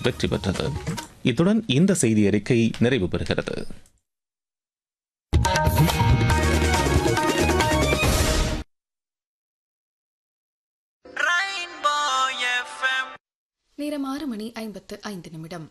வெற்றி பெற்றது இத்துடன் இந்த செய்தி அறிக்கை நிறைவு பெறுகிறது நேரம் ஆறு மணி ஐம்பத்து ஐந்து நிமிடம்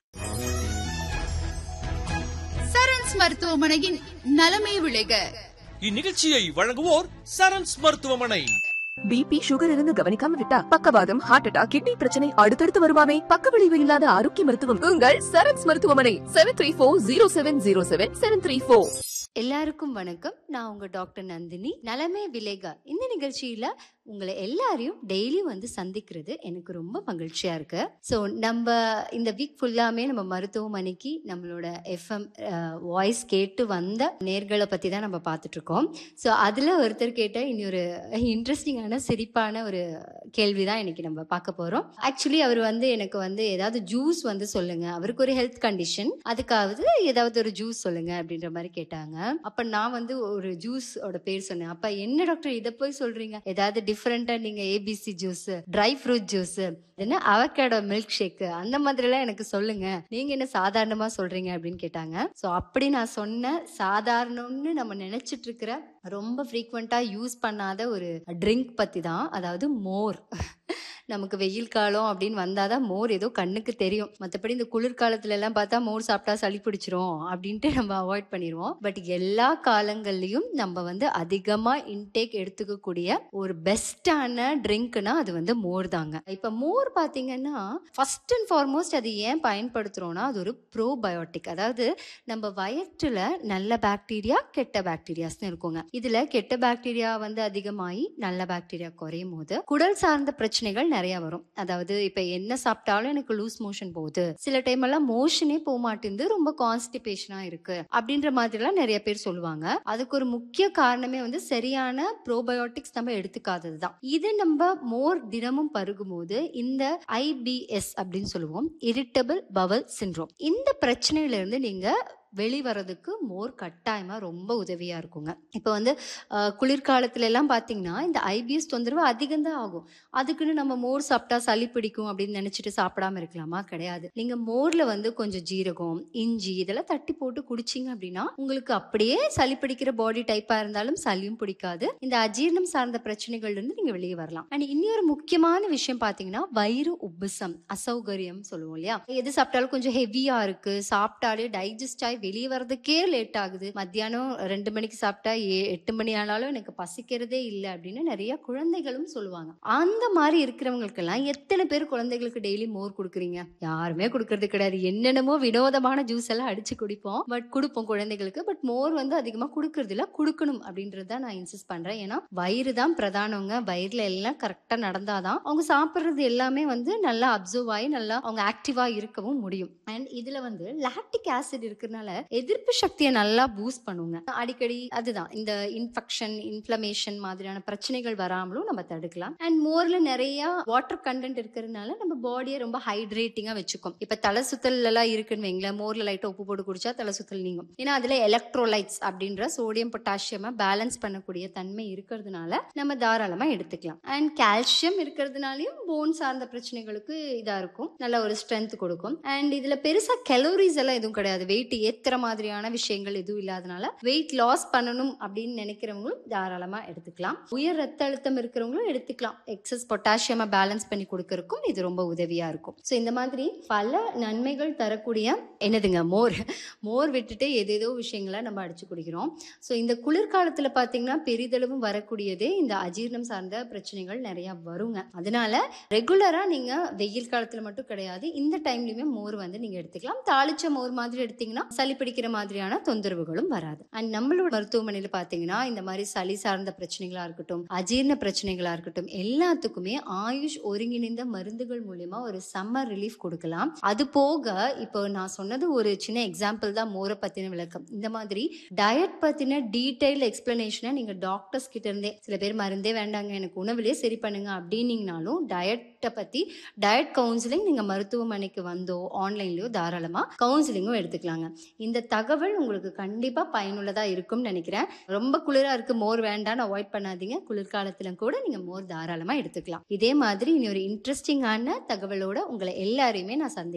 சரண்ஸ் மருத்துவமனையின் நலமே விளைக இந்நிகழ்ச்சியை வழங்குவோர் சரண்ஸ் மருத்துவமனை பிபி சுகர் இருந்து கவனிக்காம விட்டா பக்கவாதம் ஹார்ட் அட்டாக் கிட்னி பிரச்சனை அடுத்தடுத்து வருமாமே பக்க விளைவு இல்லாத ஆரோக்கிய மருத்துவம் உங்கள் சரண்ஸ் மருத்துவமனை seven three four zero seven zero seven seven three four எல்லாருக்கும் வணக்கம் நான் உங்க டாக்டர் நந்தினி நலமே விலேகா இந்த நிகழ்ச்சியில உங்களை எல்லாரையும் டெய்லி வந்து சந்திக்கிறது எனக்கு ரொம்ப மகிழ்ச்சியா இருக்கு ஸோ நம்ம இந்த வீக் ஃபுல்லாமே நம்ம மருத்துவமனைக்கு நம்மளோட எஃப்எம் வாய்ஸ் கேட்டு வந்த நேர்களை பத்தி தான் நம்ம பார்த்துட்டு இருக்கோம் ஸோ அதுல ஒருத்தர் கேட்ட இனி ஒரு இன்ட்ரெஸ்டிங்கான சிரிப்பான ஒரு கேள்வி தான் இன்னைக்கு நம்ம பார்க்க போறோம் ஆக்சுவலி அவர் வந்து எனக்கு வந்து ஏதாவது ஜூஸ் வந்து சொல்லுங்க அவருக்கு ஒரு ஹெல்த் கண்டிஷன் அதுக்காவது ஏதாவது ஒரு ஜூஸ் சொல்லுங்க அப்படின்ற மாதிரி கேட்டாங்க அப்ப நான் வந்து ஒரு ஜூஸ் ஓட பேர் சொன்னேன் அப்ப என்ன டாக்டர் இதை போய் சொல்றீங்க ஏதாவது டிஃப்ரெண்டா நீங்க ABC juice dry fruit juice என்ன அவகேடோ மில்க் ஷேக் அந்த மாதிரி எல்லாம் எனக்கு சொல்லுங்க நீங்க என்ன சாதாரணமா சொல்றீங்க அப்படின்னு கேட்டாங்க சோ அப்படி நான் சொன்ன சாதாரணம்னு நம்ம நினைச்சிட்டு இருக்கிற ரொம்ப ஃப்ரீக்வெண்டா யூஸ் பண்ணாத ஒரு ட்ரிங்க் பத்தி தான் அதாவது மோர் நமக்கு வெயில் காலம் அப்படின்னு வந்தாதான் மோர் ஏதோ கண்ணுக்கு தெரியும் மற்றபடி இந்த குளிர்காலத்துல எல்லாம் பார்த்தா மோர் சாப்பிட்டா சளி பிடிச்சிரும் அப்படின்ட்டு நம்ம அவாய்ட் பண்ணிடுவோம் பட் எல்லா காலங்கள்லயும் நம்ம வந்து அதிகமா இன்டேக் எடுத்துக்கக்கூடிய ஒரு பெஸ்டான ட்ரிங்க்னா அது வந்து மோர் தாங்க இப்ப மோர் பாத்தீங்கன்னா ஃபர்ஸ்ட் அண்ட் ஃபார்மோஸ்ட் அது ஏன் பயன்படுத்துறோம்னா அது ஒரு ப்ரோபயோட்டிக் அதாவது நம்ம வயிற்றுல நல்ல பாக்டீரியா கெட்ட பாக்டீரியாஸ்னு இருக்குங்க இதுல கெட்ட பாக்டீரியா வந்து அதிகமாகி நல்ல பாக்டீரியா குறையும் போது குடல் சார்ந்த பிரச்சனைகள் நிறைய வரும் அதாவது இப்ப என்ன சாப்பிட்டாலும் எனக்கு லூஸ் மோஷன் போகுது சில டைம் எல்லாம் மோஷனே போக மாட்டேங்குது ரொம்ப கான்ஸ்டிபேஷனா இருக்கு அப்படின்ற மாதிரி எல்லாம் நிறைய பேர் சொல்லுவாங்க அதுக்கு ஒரு முக்கிய காரணமே வந்து சரியான ப்ரோபயோட்டிக்ஸ் நம்ம எடுத்துக்காதது தான் இது நம்ம மோர் தினமும் பருகும்போது இந்த ஐபிஎஸ் அப்படின்னு சொல்லுவோம் இரிட்டபிள் பவல் சின்ரோம் இந்த பிரச்சனையில இருந்து நீங்க வெளிவரதுக்கு மோர் கட்டாயமா ரொம்ப உதவியா இருக்குங்க இப்போ வந்து அஹ், குளிர்காலத்துல எல்லாம் பாத்தீங்கன்னா இந்த ஐபிஎஸ் தொந்தரவு அதிகம் தான் ஆகும் அதுக்குன்னு நம்ம மோர் சாப்பிட்டா சளி பிடிக்கும் அப்படின்னு நினைச்சிட்டு சாப்பிடாம இருக்கலாமா கிடையாது நீங்க மோர்ல வந்து கொஞ்சம் ஜீரகம் இஞ்சி இதெல்லாம் தட்டி போட்டு குடிச்சீங்க அப்படின்னா உங்களுக்கு அப்படியே சளி பிடிக்கிற பாடி டைப்பா இருந்தாலும் சளியும் பிடிக்காது இந்த அஜீரணம் சார்ந்த பிரச்சனைகள்ல இருந்து நீங்க வெளியே வரலாம் அண்ட் இன்னொரு முக்கியமான விஷயம் பாத்தீங்கன்னா வயிறு உப்புசம் அசௌகரியம் சொல்லுவோம் இல்லையா எது சாப்பிட்டாலும் கொஞ்சம் ஹெவியா இருக்கு சாப்பிட்டாலே டைஜஸ்ட் ஆகி வெளியே வர்றதுக்கே லேட் ஆகுது மத்தியானம் ரெண்டு மணிக்கு சாப்பிட்டா ஏ- எட்டு மணி ஆனாலும் எனக்கு பசிக்கிறதே இல்லை அப்படின்னு நிறைய குழந்தைகளும் சொல்லுவாங்க அந்த மாதிரி இருக்கிறவங்களுக்கெல்லாம் எத்தனை பேர் குழந்தைகளுக்கு டெய்லி மோர் கொடுக்குறீங்க யாருமே கொடுக்கறது கிடையாது என்னென்னமோ வினோதமான ஜூஸ் எல்லாம் அடிச்சு குடிப்போம் பட் கொடுப்போம் குழந்தைகளுக்கு பட் மோர் வந்து அதிகமா கொடுக்கறது இல்ல கொடுக்கணும் அப்படின்றது தான் நான் இன்சிஸ்ட் பண்றேன் ஏன்னா வயிறு தான் பிரதானவங்க வயிறுல எல்லாம் கரெக்டா நடந்தாதான் அவங்க சாப்பிடுறது எல்லாமே வந்து நல்லா அப்சர்வ் ஆகி நல்லா அவங்க ஆக்டிவா இருக்கவும் முடியும் அண்ட் இதுல வந்து லாக்டிக் ஆசிட் இருக்கிறதுனால எதிர்ப்பு சக்தியை நல்லா பூஸ்ட் பண்ணுங்க அடிக்கடி அதுதான் இந்த இன்ஃபெக்ஷன் இன்ஃப்ளமேஷன் மாதிரியான பிரச்சனைகள் வராமலும் நம்ம தடுக்கலாம் அண்ட் மோர்ல நிறைய வாட்டர் கண்டென்ட் இருக்கிறதுனால நம்ம பாடியை ரொம்ப ஹைட்ரேட்டிங்கா வச்சுக்கும் இப்ப தலை சுத்தல் எல்லாம் இருக்குன்னு வைங்களேன் மோர்ல லைட்டா உப்பு போட்டு குடிச்சா தலை சுத்தல் நீங்கும் ஏன்னா அதுல எலக்ட்ரோலைட்ஸ் அப்படின்ற சோடியம் பொட்டாசியமா பேலன்ஸ் பண்ணக்கூடிய தன்மை இருக்கிறதுனால நம்ம தாராளமா எடுத்துக்கலாம் அண்ட் கால்சியம் இருக்கிறதுனாலயும் போன் சார்ந்த பிரச்சனைகளுக்கு இதா இருக்கும் நல்ல ஒரு ஸ்ட்ரென்த் கொடுக்கும் அண்ட் இதுல பெருசா கலோரிஸ் எல்லாம் எதுவும் கிடையாது வெயிட் ஏத்துற மாதிரியான விஷயங்கள் எதுவும் இல்லாதனால வெயிட் லாஸ் பண்ணணும் அப்படின்னு நினைக்கிறவங்களும் தாராளமா எடுத்துக்கலாம் உயர் ரத்த அழுத்தம் இருக்கிறவங்களும் எடுத்துக்கலாம் எக்ஸஸ் பொட்டாசியமா பேலன்ஸ் பண்ணி கொடுக்கறதுக்கும் இது ரொம்ப உதவியா இருக்கும் ஸோ இந்த மாதிரி பல நன்மைகள் தரக்கூடிய என்னதுங்க மோர் மோர் விட்டுட்டு ஏதேதோ விஷயங்களை நம்ம அடிச்சு குடிக்கிறோம் ஸோ இந்த குளிர்காலத்துல பாத்தீங்கன்னா பெரிதளவு வரக்கூடியதே இந்த அஜீரணம் சார்ந்த பிரச்சனைகள் நிறைய வருங்க அதனால ரெகுலரா நீங்க வெயில் காலத்துல மட்டும் கிடையாது இந்த டைம்லயுமே மோர் வந்து நீங்க எடுத்துக்கலாம் தாளிச்ச மோர் மாதிரி எடுத்தீங்கன்னா சளி பிடிக்கிற மாதிரியான தொந்தரவுகளும் வராது அண்ட் நம்மளோட மருத்துவமனையில பாத்தீங்கன்னா இந்த மாதிரி சளி சார்ந்த பிரச்சனைகளா இருக்கட்டும் அஜீரண பிரச்சனைகளா இருக்கட்டும் எல்லாத்துக்குமே ஆயுஷ் ஒருங்கிணைந்த மருந்துகள் மூலியமா ஒரு சம்மர் ரிலீஃப் கொடுக்கலாம் அது போக இப்போ நான் சொன்னது ஒரு சின்ன எக்ஸாம்பிள் தான் மோரை பத்தின விளக்கம் இந்த மாதிரி டயட் பத்தின டீடைல் எக்ஸ்பிளனேஷனை நீங்க டாக்டர்ஸ் கிட்ட இருந்தே சில பேர் மருந்தே வேண்டாங்க எனக்கு உணவுலயே சரி பண்ணுங்க அப்படின்னீங்கனாலும் டயட்டை பத்தி டயட் கவுன்சிலிங் நீங்க மருத்துவமனைக்கு வந்தோ ஆன்லைன்லயோ தாராளமா கவுன்சிலிங்கும் எடுத்துக்கலாங்க இந்த தகவல் உங்களுக்கு கண்டிப்பா பயனுள்ளதா இருக்கும்னு நினைக்கிறேன் ரொம்ப குளிரா இருக்கு மோர் வேண்டாம்னு அவாய்ட் பண்ணாதீங்க குளிர்காலத்துல கூட நீங்க மோர் தாராளமா எடுத்துக்கலாம் இதே மாதிரி இனி ஒரு இன்ட்ரெஸ்டிங்கான தகவலோட உங்களை எல்லாரையுமே நான் சந்திக்கிறேன்